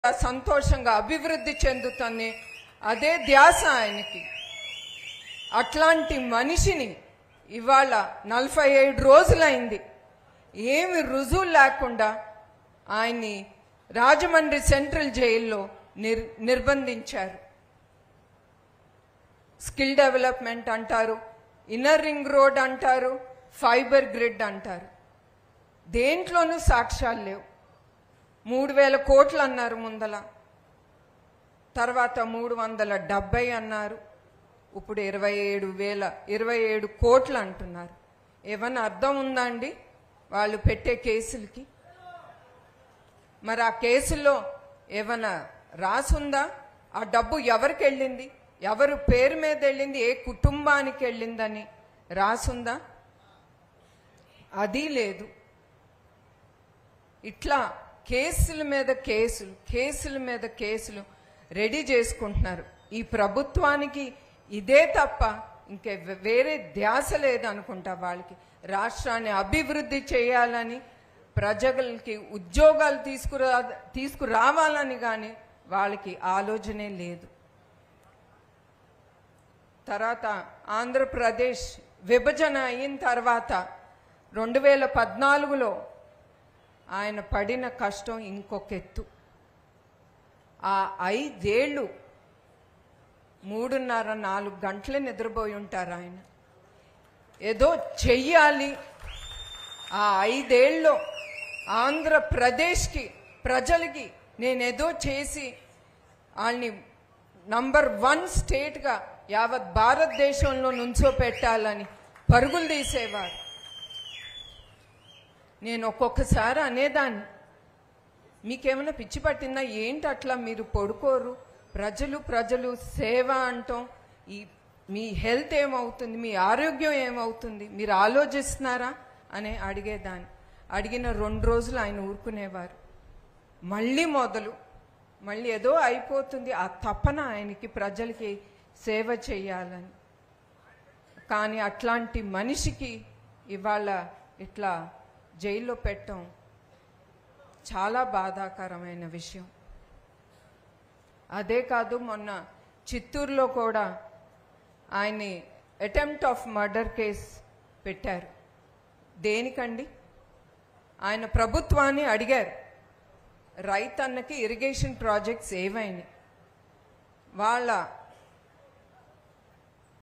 సంతోషంగా అభివృద్ధి చెందుతుంది అదే ధ్యాస ఆయనకి అట్లాంటి మనిషిని ఇవాళ నలభై ఏడు రోజులైంది ఏమి రుజువు లేకుండా ఆయన్ని రాజమండ్రి సెంట్రల్ జైల్లో నిర్ నిర్బంధించారు స్కిల్ డెవలప్మెంట్ అంటారు ఇన్నర్ రింగ్ రోడ్ అంటారు ఫైబర్ గ్రిడ్ అంటారు దేంట్లోనూ సాక్ష్యాలు లేవు మూడు వేల కోట్లు అన్నారు ముందల తర్వాత మూడు వందల డెబ్బై అన్నారు ఇప్పుడు ఇరవై ఏడు వేల ఇరవై ఏడు కోట్లు అంటున్నారు ఏమన్నా అర్థం ఉందా అండి వాళ్ళు పెట్టే కేసులకి మరి ఆ కేసుల్లో ఏమన్నా రాసుందా ఆ డబ్బు ఎవరికి వెళ్ళింది ఎవరు పేరు మీద వెళ్ళింది ఏ కుటుంబానికి వెళ్ళిందని రాసుందా అది లేదు ఇట్లా కేసుల మీద కేసులు కేసుల మీద కేసులు రెడీ చేసుకుంటున్నారు ఈ ప్రభుత్వానికి ఇదే తప్ప ఇంకే వే- వేరే ధ్యాస లేదనుకుంటా వాళ్ళకి రాష్ట్రాన్ని అభివృద్ధి చేయాలని ప్రజలకి ఉద్యోగాలు తీసుకురా తీసుకురావాలని కానీ వాళ్ళకి ఆలోచనే లేదు తర్వాత ఆంధ్రప్రదేశ్ విభజన అయిన తర్వాత రెండు వేల పద్నాలుగులో ఆయన పడిన కష్టం ఇంకొక ఎత్తు ఆ ఐదేళ్ళు మూడున్నర నాలుగు గంటలే నిద్రపోయి ఉంటారు ఆయన ఏదో చెయ్యాలి ఆ ఐదేళ్ళు ఆంధ్రప్రదేశ్కి ప్రజలకి నేనేదో చేసి వాళ్ళని నంబర్ వన్ స్టేట్గా యావత్ భారతదేశంలో నుంచో పెట్టాలని పరుగులు తీసేవారు నేను ఒక్కొక్కసారి అనేదాన్ని మీకేమైనా పిచ్చి పట్టిందా ఏంటి అట్లా మీరు పడుకోరు ప్రజలు ప్రజలు సేవ అంటాం ఈ మీ హెల్త్ ఏమవుతుంది మీ ఆరోగ్యం ఏమవుతుంది మీరు ఆలోచిస్తున్నారా అని అడిగేదాన్ని అడిగిన రెండు రోజులు ఆయన ఊరుకునేవారు మళ్ళీ మొదలు మళ్ళీ ఏదో అయిపోతుంది ఆ తపన ఆయనకి ప్రజలకి సేవ చేయాలని కానీ అట్లాంటి మనిషికి ఇవాళ ఇట్లా జైల్లో పెట్టడం చాలా బాధాకరమైన విషయం అదే కాదు మొన్న చిత్తూరులో కూడా ఆయన్ని అటెంప్ట్ ఆఫ్ మర్డర్ కేస్ పెట్టారు దేనికండి ఆయన ప్రభుత్వాన్ని అడిగారు రైతన్నకి ఇరిగేషన్ ప్రాజెక్ట్స్ ఏవైనాయి వాళ్ళ